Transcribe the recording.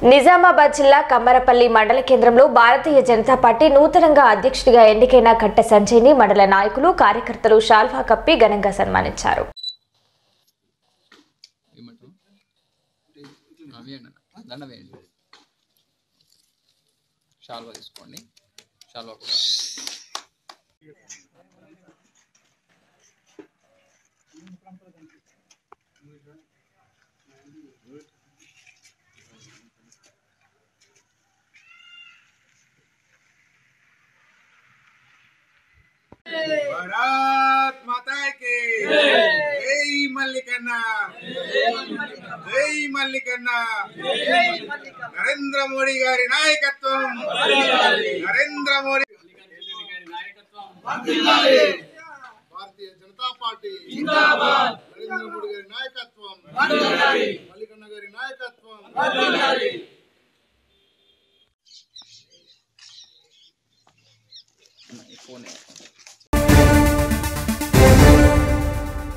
నిజామాబాద్ జిల్లా కమ్మరపల్లి మండల కేంద్రంలో భారతీయ జనతా పార్టీ నూతనంగా అధ్యక్షుడిగా ఎన్నికైన కట్ట సంజయ్ని మండల నాయకులు కార్యకర్తలు షాల్వా కప్పి ఘనంగా సన్మానించారు ఏమంటారు ఆ, వేయండి అన్న దండ వేయండి షాల్వా తీసుకోండి షాల్వా కూడా భారత్ మాతా కి జై మల్లికన్న జై మల్లికన్న నరేంద్ర మోడీ గారి నాయకత్వం నరేంద్ర మోడీ భారతీయ జనతా పార్టీ నరేంద్ర మోడీ గారి నాయకత్వం మల్లికన్న గారి నాయకత్వం అన్న, ఈ ఫోన్ ఏ-